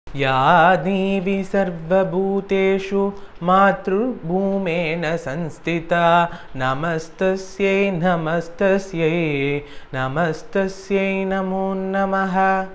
या देवी सर्वभूतेषु मातृभूमेन संस्थिता नमस्तस्यै नमस्तस्यै நமஸ்தஸ்யை நமோ நமः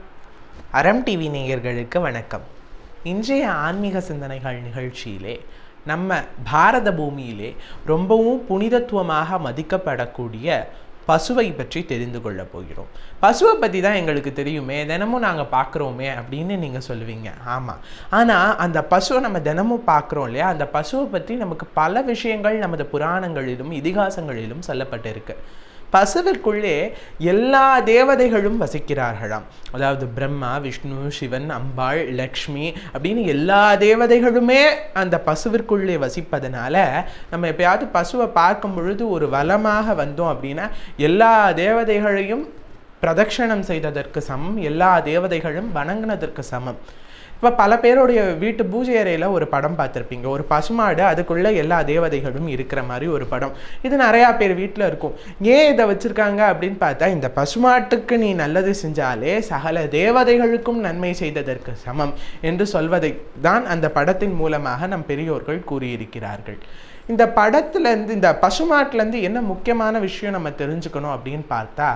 அறம் டிவி நேயர்களுக்கு வணக்கம் இன்றைய ஆன்மீக சிந்தனைகள் நிகழ்ச்சியிலே நம்ம பாரத பூமியிலே ரொம்பவும் புனிதத்துவமாக மதிக்கப்படக்கூடிய பசுவை பற்றி தெரிந்து கொள்ள போகிறோம் பசுவை பற்றி தான் எங்களுக்கு தெரியுமே தினமும் நாங்கள் பார்க்குறோமே அப்படின்னு நீங்கள் சொல்லுவீங்க ஆமாம் ஆனால் அந்த பசுவை நம்ம தினமும் பார்க்குறோம் இல்லையா அந்த பசுவை பற்றி நமக்கு பல விஷயங்கள் நமது புராணங்களிலும் இதிகாசங்களிலும் சொல்லப்பட்டிருக்கு பசுவிற்குள்ளே எல்லா தேவதைகளும் வசிக்கிறார்களாம் அதாவது பிரம்மா விஷ்ணு சிவன் அம்பாள் லக்ஷ்மி அப்படின்னு எல்லா தேவதைகளுமே அந்த பசுவிற்குள்ளே வசிப்பதனால நம்ம எப்பயாவது பசுவை பார்க்கும் பொழுது ஒரு வளமாக வந்தோம் அப்படின்னா எல்லா தேவதைகளையும் பிரதட்சணம் செய்ததற்கு சமம் எல்லா தேவதைகளும் வணங்கினதற்கு சமம் இப்போ பல பேருடைய வீட்டு பூஜை அறையில் ஒரு படம் பார்த்துருப்பீங்க ஒரு பசுமாடு அதுக்குள்ளே எல்லா தேவதைகளும் இருக்கிற மாதிரி ஒரு படம் இது நிறையா பேர் வீட்டில் இருக்கும் ஏன் இதை வச்சுருக்காங்க அப்படின்னு பார்த்தா இந்த பசுமாட்டுக்கு நீ நல்லது செஞ்சாலே சகல தேவதைகளுக்கும் நன்மை செய்ததற்கு சமம் என்று சொல்வதை தான் அந்த படத்தின் மூலமாக நம் பெரியோர்கள் கூறியிருக்கிறார்கள் இந்த படத்துலேருந்து இந்த பசுமாட்டிலேருந்து என்ன முக்கியமான விஷயம் நம்ம தெரிஞ்சுக்கணும் அப்படின்னு பார்த்தா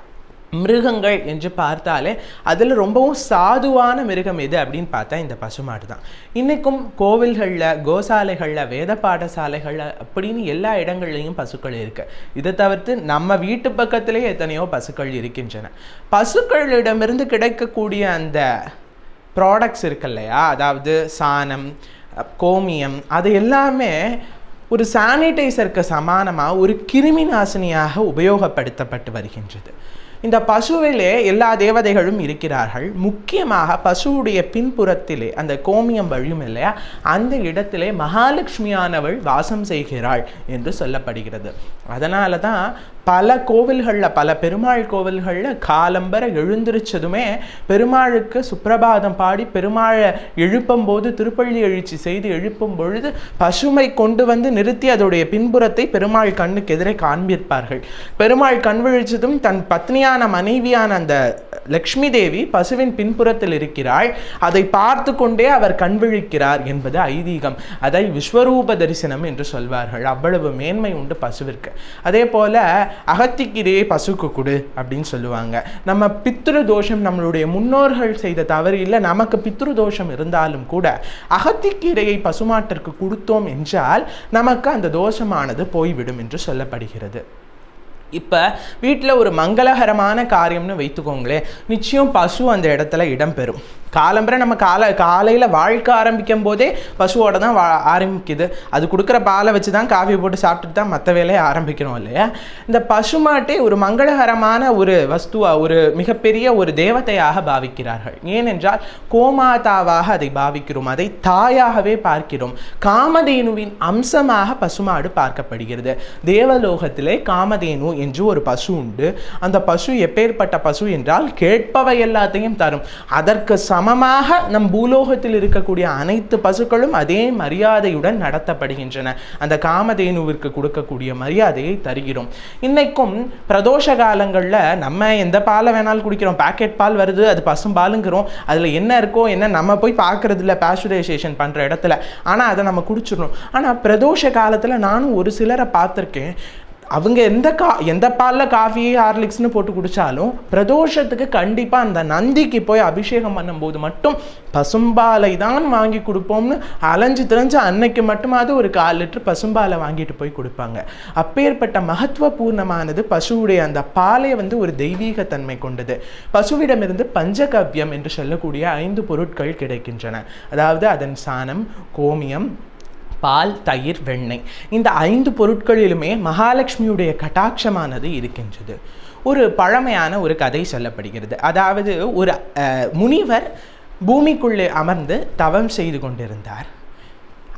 மிருகங்கள் என்று பார்த்தாலே அதில் ரொம்பவும் சாதுவான மிருகம் எது அப்படின்னு பார்த்தா இந்த பசுமாடு தான் இன்றைக்கும் கோவில்களில் கோசாலைகளில் வேத பாடசாலைகளில் அப்படின்னு எல்லா இடங்கள்லையும் பசுக்கள் இருக்குது இதை தவிர்த்து நம்ம வீட்டு பக்கத்திலே எத்தனையோ பசுக்கள் இருக்கின்றன பசுக்களிடமிருந்து கிடைக்கக்கூடிய அந்த ப்ராடக்ட்ஸ் இருக்கு இல்லையா அதாவது சாணம் கோமியம் அது எல்லாமே ஒரு சானிடைசருக்கு சமானமாக ஒரு கிருமி நாசினியாக உபயோகப்படுத்தப்பட்டு வருகின்றது இந்த பசுவிலே எல்லா தேவதைகளும் இருக்கிறார்கள் முக்கியமாக பசுவுடைய பின்புறத்திலே அந்த கோமியம் வழியும் இல்லையா அந்த இடத்திலே மகாலட்சுமியானவள் வாசம் செய்கிறாள் என்று சொல்லப்படுகிறது அதனால தான் பல கோவில்களில் பல பெருமாள் கோவில்களில் காலம்பர எழுந்திருச்சதுமே பெருமாளுக்கு சுப்பிரபாதம் பாடி பெருமாளை எழுப்பும் போது திருப்பள்ளி எழுச்சி செய்து எழுப்பும் பொழுது பசுமை கொண்டு வந்து நிறுத்தி அதோடைய பின்புறத்தை பெருமாள் கண்ணுக்கு எதிரே காண்பிப்பார்கள் பெருமாள் கண் விழிச்சதும் தன் பத்னியான மனைவியான அந்த லக்ஷ்மி தேவி பசுவின் பின்புறத்தில் இருக்கிறாள் அதை பார்த்து கொண்டே அவர் கண் விழிக்கிறார் என்பது ஐதீகம் அதை விஸ்வரூப தரிசனம் என்று சொல்வார்கள் அவ்வளவு மேன்மை உண்டு பசுவிற்கு அதே போல அகத்திக்கீரையை பசுக்கு கொடு அப்படின்னு சொல்லுவாங்க நம்ம பித்ரு தோஷம் நம்மளுடைய முன்னோர்கள் செய்த தவறு இல்லை நமக்கு பித்ரு தோஷம் இருந்தாலும் கூட அகத்திக்கீரையை பசுமாட்டிற்கு கொடுத்தோம் என்றால் நமக்கு அந்த தோஷமானது போய்விடும் என்று சொல்லப்படுகிறது இப்போ வீட்டில் ஒரு மங்களகரமான காரியம்னு வைத்துக்கோங்களேன் நிச்சயம் பசு அந்த இடத்துல இடம்பெறும் காலம்பரை நம்ம காலை காலையில் வாழ்க்கை ஆரம்பிக்கும் போதே பசுவோட தான் வா ஆரம்பிக்குது அது கொடுக்குற பாலை வச்சு தான் காஃபி போட்டு சாப்பிட்டுட்டு தான் மற்ற வேலையை ஆரம்பிக்கிறோம் இல்லையா இந்த பசுமாட்டை ஒரு மங்களகரமான ஒரு வஸ்துவா ஒரு மிகப்பெரிய ஒரு தேவதையாக பாவிக்கிறார்கள் ஏனென்றால் கோமாதாவாக அதை பாவிக்கிறோம் அதை தாயாகவே பார்க்கிறோம் காமதேனுவின் அம்சமாக பசுமாடு பார்க்கப்படுகிறது தேவலோகத்திலே காமதேனு என்று ஒரு பசு உண்டு அந்த பசு எப்பேற்பட்ட பசு என்றால் கேட்பவை எல்லாத்தையும் தரும் அதற்கு சமமாக நம் பூலோகத்தில் இருக்கக்கூடிய அனைத்து பசுக்களும் அதே மரியாதையுடன் நடத்தப்படுகின்றன அந்த காமதேனுவிற்கு கொடுக்கக்கூடிய மரியாதையை தருகிறோம் இன்னைக்கும் பிரதோஷ காலங்களில் நம்ம எந்த பாலை வேணாலும் குடிக்கிறோம் பாக்கெட் பால் வருது அது பசும் பாலுங்கிறோம் அதில் என்ன இருக்கோ என்ன நம்ம போய் பார்க்கறது இல்லை பேஸ்டரைசேஷன் பண்ணுற இடத்துல ஆனால் அதை நம்ம குடிச்சிடணும் ஆனால் பிரதோஷ காலத்தில் நானும் ஒரு சிலரை பார்த்துருக்கேன் அவங்க எந்த கா எந்த பாலில் காஃபி ஹார்லிக்ஸ்னு போட்டு குடித்தாலும் பிரதோஷத்துக்கு கண்டிப்பாக அந்த நந்திக்கு போய் அபிஷேகம் பண்ணும்போது மட்டும் பசும்பாலை தான் வாங்கி கொடுப்போம்னு அலைஞ்சு திரைஞ்சு அன்னைக்கு மட்டுமாவது ஒரு கால் லிட்டர் பசும்பாலை வாங்கிட்டு போய் கொடுப்பாங்க அப்பேற்பட்ட மகத்துவபூர்ணமானது பசுவுடைய அந்த பாலை வந்து ஒரு தெய்வீக தன்மை கொண்டது பசுவிடமிருந்து பஞ்சகவ்யம் என்று சொல்லக்கூடிய ஐந்து பொருட்கள் கிடைக்கின்றன அதாவது அதன் சாணம் கோமியம் பால் தயிர் வெண்ணெய் இந்த ஐந்து பொருட்களிலுமே மகாலட்சுமியுடைய கட்டாட்சமானது இருக்கின்றது ஒரு பழமையான ஒரு கதை சொல்லப்படுகிறது அதாவது ஒரு முனிவர் பூமிக்குள்ளே அமர்ந்து தவம் செய்து கொண்டிருந்தார்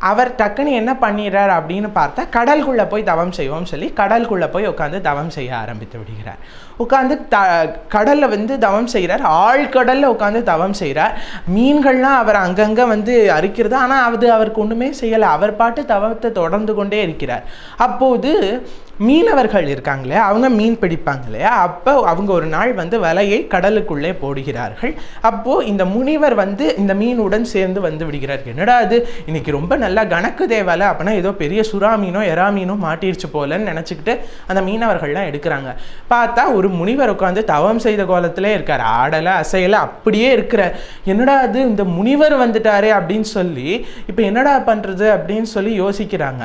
அவர் டக்குன்னு என்ன பண்ணிடுறார் அப்படின்னு பார்த்தா கடலுக்குள்ளே போய் தவம் செய்வோம் சொல்லி கடலுக்குள்ளே போய் உட்காந்து தவம் செய்ய ஆரம்பித்து விடுகிறார் உட்காந்து த கடலில் வந்து தவம் செய்கிறார் ஆழ்கடலில் உட்காந்து தவம் செய்கிறார் மீன்கள்லாம் அவர் அங்கங்கே வந்து அரிக்கிறது ஆனால் அது அவருக்கு ஒன்றுமே செய்யலை அவர் பாட்டு தவத்தை தொடர்ந்து கொண்டே இருக்கிறார் அப்போது மீனவர்கள் இருக்காங்களே அவங்க மீன் பிடிப்பாங்க இல்லையா அப்போ அவங்க ஒரு நாள் வந்து வலையை கடலுக்குள்ளே போடுகிறார்கள் அப்போது இந்த முனிவர் வந்து இந்த மீனுடன் சேர்ந்து வந்து விடுகிறார் என்னடா அது இன்னைக்கு ரொம்ப நல்லா கணக்குதே வலை அப்படின்னா ஏதோ பெரிய சுறா மீனோ எறா மீனோ மாட்டிருச்சு போலன்னு நினச்சிக்கிட்டு அந்த மீனவர்கள்லாம் எடுக்கிறாங்க பார்த்தா ஒரு முனிவர் உட்காந்து தவம் செய்த கோலத்திலே இருக்கார் ஆடலை அசையலை அப்படியே இருக்கிறார் என்னடா அது இந்த முனிவர் வந்துட்டாரே அப்படின்னு சொல்லி இப்போ என்னடா பண்ணுறது அப்படின்னு சொல்லி யோசிக்கிறாங்க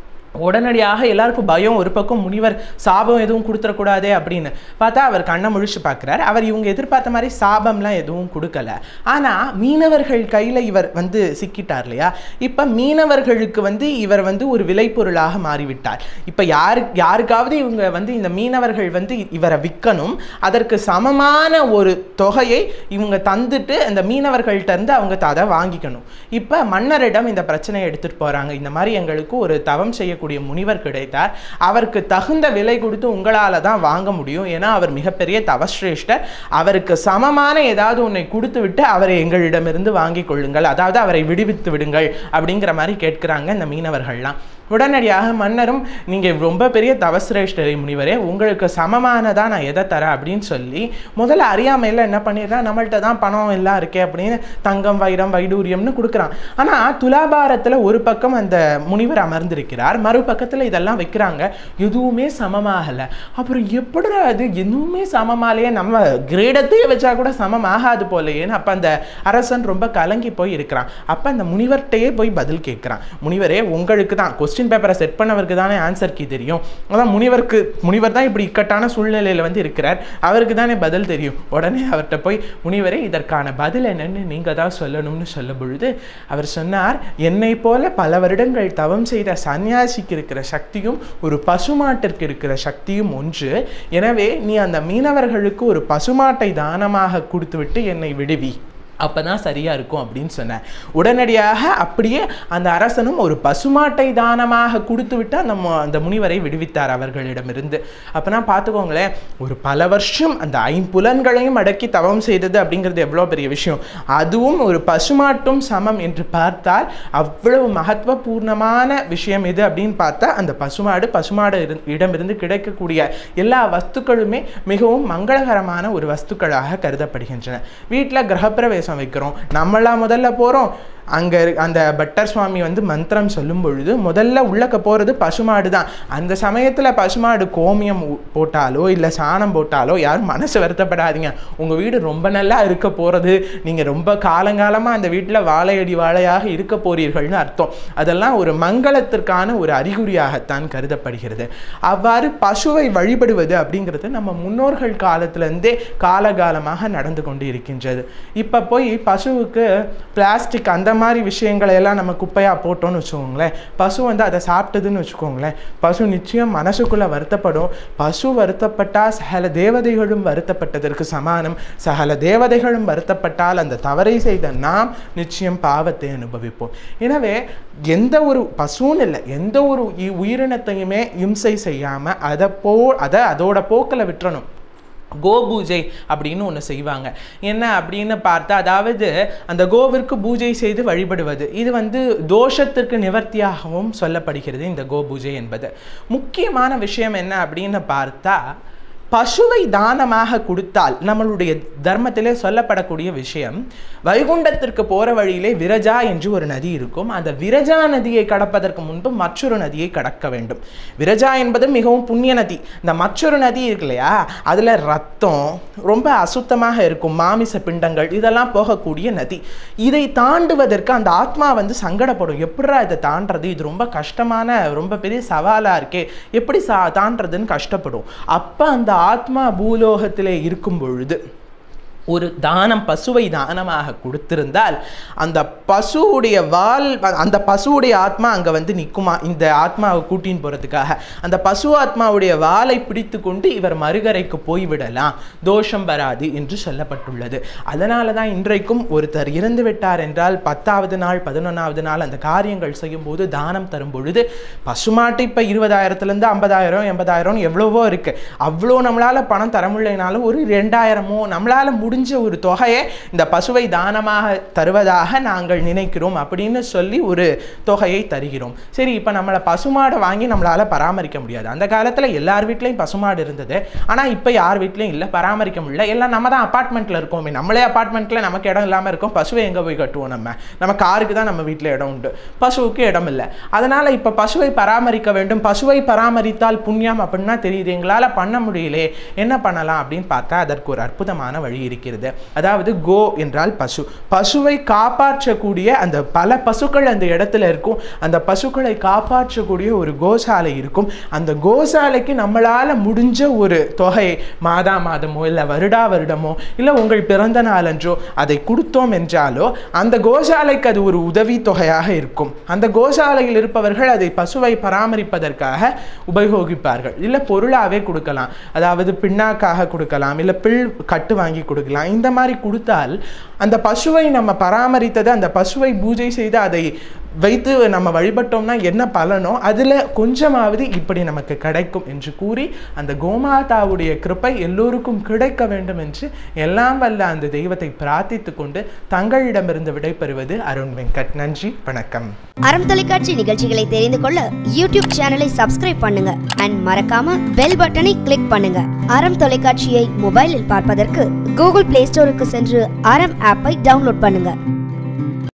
உடனடியாக எல்லாருக்கும் பயம் ஒரு பக்கம் முனிவர் சாபம் எதுவும் கொடுத்துடக்கூடாதே அப்படின்னு பார்த்தா அவர் கண்ணை முழிச்சு பார்க்குறாரு அவர் இவங்க எதிர்பார்த்த மாதிரி சாபம்லாம் எதுவும் கொடுக்கல ஆனால் மீனவர்கள் கையில் இவர் வந்து சிக்கிட்டார் இல்லையா இப்போ மீனவர்களுக்கு வந்து இவர் வந்து ஒரு விளைபொருளாக மாறிவிட்டார் இப்போ யாரு யாருக்காவது இவங்க வந்து இந்த மீனவர்கள் வந்து இவரை விற்கணும் அதற்கு சமமான ஒரு தொகையை இவங்க தந்துட்டு அந்த மீனவர்கள்ட்ட இருந்து அவங்க அதை வாங்கிக்கணும் இப்போ மன்னரிடம் இந்த பிரச்சனையை எடுத்துகிட்டு போகிறாங்க இந்த மாதிரி எங்களுக்கு ஒரு தவம் செய்யக்கூடிய முனிவர் கிடைத்தார் அவருக்கு தகுந்த விலை கொடுத்து உங்களால் தான் வாங்க முடியும் ஏன்னா அவர் மிகப்பெரிய தவஸ்ரேஷ்டர் அவருக்கு சமமான ஏதாவது ஒன்றை கொடுத்து விட்டு அவரை எங்களிடமிருந்து வாங்கிக் கொள்ளுங்கள் அதாவது அவரை விடுவித்து விடுங்கள் அப்படிங்கிற மாதிரி கேட்குறாங்க இந்த மீனவர்கள்லாம் உடனடியாக மன்னரும் நீங்கள் ரொம்ப பெரிய தவசிரேஷ்டரை முனிவரே உங்களுக்கு சமமானதாக நான் எதை தரேன் அப்படின்னு சொல்லி முதல்ல அறியாமையில் என்ன பண்ணிடுறா நம்மள்ட்ட தான் பணம் எல்லாம் இருக்கே அப்படின்னு தங்கம் வைரம் வைடூரியம்னு கொடுக்குறான் ஆனால் துலாபாரத்தில் ஒரு பக்கம் அந்த முனிவர் அமர்ந்திருக்கிறார் மறுபக்கத்தில் இதெல்லாம் வைக்கிறாங்க எதுவுமே சமமாகலை அப்புறம் எப்படி அது எதுவுமே சமமாலையே நம்ம கிரேடத்தையே வச்சா கூட சமமாகாது போலையேன்னு அப்போ அந்த அரசன் ரொம்ப கலங்கி போய் இருக்கிறான் அப்போ அந்த முனிவர்கிட்டயே போய் பதில் கேட்குறான் முனிவரே உங்களுக்கு தான் கொஸ்டின் பேப்பரை செட் பண்ணவருக்கு தானே ஆன்சர் கீ தெரியும் அதான் முனிவருக்கு முனிவர் தான் இப்படி இக்கட்டான சூழ்நிலையில் வந்து இருக்கிறார் அவருக்கு தானே பதில் தெரியும் உடனே அவர்கிட்ட போய் முனிவரே இதற்கான பதில் என்னன்னு நீங்கள் தான் சொல்லணும்னு சொல்லும் பொழுது அவர் சொன்னார் என்னை போல பல வருடங்கள் தவம் செய்த சன்னியாசிக்கு இருக்கிற சக்தியும் ஒரு பசுமாட்டிற்கு இருக்கிற சக்தியும் ஒன்று எனவே நீ அந்த மீனவர்களுக்கு ஒரு பசுமாட்டை தானமாக கொடுத்துவிட்டு என்னை விடுவி அப்போ தான் சரியாக இருக்கும் அப்படின்னு சொன்னேன் உடனடியாக அப்படியே அந்த அரசனும் ஒரு பசுமாட்டை தானமாக கொடுத்து விட்டு அந்த மு- அந்த முனிவரை விடுவித்தார் அவர்களிடமிருந்து அப்போனா பார்த்துக்கோங்களேன் ஒரு பல வருஷம் அந்த ஐம்புலன்களையும் அடக்கி தவம் செய்தது அப்படிங்கிறது எவ்வளோ பெரிய விஷயம் அதுவும் ஒரு பசுமாட்டும் சமம் என்று பார்த்தால் அவ்வளவு மகத்துவபூர்ணமான விஷயம் எது அப்படின்னு பார்த்தா அந்த பசுமாடு பசுமாடு இரு- இடமிருந்து கிடைக்கக்கூடிய எல்லா வஸ்துக்களுமே மிகவும் மங்களகரமான ஒரு வஸ்துக்களாக கருதப்படுகின்றன வீட்டில் கிரகப்பிரவேசம் வைக்கிறோம் நம்மளாம் முதல்ல போகிறோம் அங்கே அந்த பட்டர் சுவாமி வந்து மந்திரம் சொல்லும் பொழுது முதல்ல உள்ளக்க போகிறது பசுமாடு தான் அந்த சமயத்தில் பசுமாடு கோமியம் ஊ- போட்டாலோ இல்லை சாணம் போட்டாலோ யாரும் மனசு வருத்தப்படாதீங்க உங்கள் வீடு ரொம்ப நல்லா இருக்க போகிறது நீங்கள் ரொம்ப காலங்காலமாக அந்த வீட்டில் வாழையடி வாழையாக இருக்க போறீர்கள்னு அர்த்தம் அதெல்லாம் ஒரு மங்களத்திற்கான ஒரு அறிகுறியாகத்தான் கருதப்படுகிறது அவ்வாறு பசுவை வழிபடுவது அப்படிங்கிறது நம்ம முன்னோர்கள் காலத்திலேருந்தே காலகாலமாக நடந்து கொண்டு இருக்கின்றது இப்போ போய் பசுவுக்கு பிளாஸ்டிக் அந்த மாதிரி விஷயங்களை எல்லாம் நம்ம குப்பையாக போட்டோம்னு வச்சுக்கோங்களேன் பசு வந்து அதை சாப்பிட்டதுன்னு வச்சுக்கோங்களேன் பசு நிச்சயம் மனசுக்குள்ளே வருத்தப்படும் பசு வருத்தப்பட்டால் சகல தேவதைகளும் வருத்தப்பட்டதற்கு சமானம் சகல தேவதைகளும் வருத்தப்பட்டால் அந்த தவறை செய்த நாம் நிச்சயம் பாவத்தை அனுபவிப்போம் எனவே எந்த ஒரு பசுன்னு இல்லை எந்த ஒரு இ- உயிரினத்தையுமே இம்சை செய்யாமல் அதை போ அதை அதோட போக்கில் விட்டுறணும் கோபூஜை அப்படின்னு ஒன்று செய்வாங்க என்ன அப்படின்னு பார்த்தா அதாவது அந்த கோவிற்கு பூஜை செய்து வழிபடுவது இது வந்து தோஷத்திற்கு நிவர்த்தியாகவும் சொல்லப்படுகிறது இந்த கோபூஜை என்பது முக்கியமான விஷயம் என்ன அப்படின்னு பார்த்தா பசுவை தானமாக கொடுத்தால் நம்மளுடைய தர்மத்திலே சொல்லப்படக்கூடிய விஷயம் வைகுண்டத்திற்கு போகிற வழியிலே விரஜா என்று ஒரு நதி இருக்கும் அந்த விரஜா நதியை கடப்பதற்கு முன்பு மற்றொரு நதியை கடக்க வேண்டும் விரஜா என்பது மிகவும் புண்ணிய நதி இந்த மற்றொரு நதி இருக்கு இல்லையா அதில் ரத்தம் ரொம்ப அசுத்தமாக இருக்கும் மாமிச பிண்டங்கள் இதெல்லாம் போகக்கூடிய நதி இதை தாண்டுவதற்கு அந்த ஆத்மா வந்து சங்கடப்படும் எப்படிடா இதை தாண்டுறது இது ரொம்ப கஷ்டமான ரொம்ப பெரிய சவாலாக இருக்கே எப்படி சா தாண்டுறதுன்னு கஷ்டப்படும் அப்போ அந்த ஆத்மா பூலோகத்திலே இருக்கும் பொழுது ஒரு தானம் பசுவை தானமாக கொடுத்திருந்தால் அந்த பசுவுடைய வால் அந்த பசுவுடைய ஆத்மா அங்கே வந்து நிற்குமா இந்த ஆத்மாவை கூட்டின்னு போகிறதுக்காக அந்த பசு ஆத்மாவுடைய வாலை பிடித்து கொண்டு இவர் மறுகரைக்கு போய்விடலாம் தோஷம் வராது என்று சொல்லப்பட்டுள்ளது அதனால தான் இன்றைக்கும் ஒருத்தர் இறந்து விட்டார் என்றால் பத்தாவது நாள் பதினொன்றாவது நாள் அந்த காரியங்கள் செய்யும்போது தானம் தரும் பொழுது பசுமாட்டு இப்போ இருபதாயிரத்துலேருந்து ஐம்பதாயிரம் எண்பதாயிரம் எவ்வளவோ இருக்கு அவ்வளோ நம்மளால் பணம் தர முடியலனாலும் ஒரு ரெண்டாயிரமோ நம்மளால் முடிஞ்ச ஒரு தொகையை இந்த பசுவை தானமாக தருவதாக நாங்கள் நினைக்கிறோம் அப்படின்னு சொல்லி ஒரு தொகையை தருகிறோம் சரி இப்போ நம்மளை பசுமாடை வாங்கி நம்மளால் பராமரிக்க முடியாது அந்த காலத்தில் எல்லார் வீட்லேயும் பசுமாடு இருந்தது ஆனால் இப்போ யார் வீட்லேயும் இல்லை பராமரிக்க முடியல எல்லாம் நம்ம தான் அப்பார்ட்மெண்ட்டில் இருக்கோமே நம்மளே அப்பார்ட்மெண்ட்டில் நமக்கு இடம் இல்லாமல் இருக்கோம் பசுவை எங்கே போய் கட்டுவோம் நம்ம நம்ம காருக்கு தான் நம்ம வீட்டில் இடம் உண்டு பசுவுக்கு இடம் இல்லை அதனால் இப்போ பசுவை பராமரிக்க வேண்டும் பசுவை பராமரித்தால் புண்ணியம் அப்படின்னா தெரியுது எங்களால் பண்ண முடியலே என்ன பண்ணலாம் அப்படின்னு பார்த்தா அதற்கு ஒரு அற்புதமான வழி இருக்கிறது அதாவது கோ என்றால் பசு பசுவை காப்பாற்றக்கூடிய அந்த பல பசுக்கள் அந்த இடத்துல இருக்கும் அந்த பசுக்களை காப்பாற்றக்கூடிய ஒரு கோசாலை இருக்கும் அந்த கோசாலைக்கு நம்மளால முடிஞ்ச ஒரு தொகை மாதா மாதமோ இல்லை வருடா வருடமோ இல்லை உங்கள் பிறந்த நாளன்றோ அதை கொடுத்தோம் என்றாலோ அந்த கோசாலைக்கு அது ஒரு உதவி தொகையாக இருக்கும் அந்த கோசாலையில் இருப்பவர்கள் அதை பசுவை பராமரிப்பதற்காக உபயோகிப்பார்கள் இல்லை பொருளாகவே கொடுக்கலாம் அதாவது பின்னாக்காக கொடுக்கலாம் இல்லை பில் கட்டு வாங்கி கொடுக்கலாம் இந்த மாதிரி கொடுத்தால் அந்த பசுவை நம்ம பராமரித்தது அந்த பசுவை பூஜை செய்து அதை வைத்து நம்ம வழிபட்டோம்னா என்ன பலனோ அதில் கொஞ்சமாவது இப்படி நமக்கு கிடைக்கும் என்று கூறி அந்த கோமாதாவுடைய கிருப்பை எல்லோருக்கும் கிடைக்க வேண்டும் என்று எல்லாம் வல்ல அந்த தெய்வத்தை பிரார்த்தித்து கொண்டு தங்களிடமிருந்து விடைபெறுவது அருண் வெங்கட் நன்றி வணக்கம் அறம் தொலைக்காட்சி நிகழ்ச்சிகளை தெரிந்து கொள்ள யூடியூப் சேனலை சப்ஸ்கிரைப் பண்ணுங்க அண்ட் மறக்காம பெல் பட்டனை கிளிக் பண்ணுங்க அறம் தொலைக்காட்சியை மொபைலில் பார்ப்பதற்கு கூகுள் பிளே ஸ்டோருக்கு சென்று அறம் ஆப்பை டவுன்லோட் பண்ணுங்க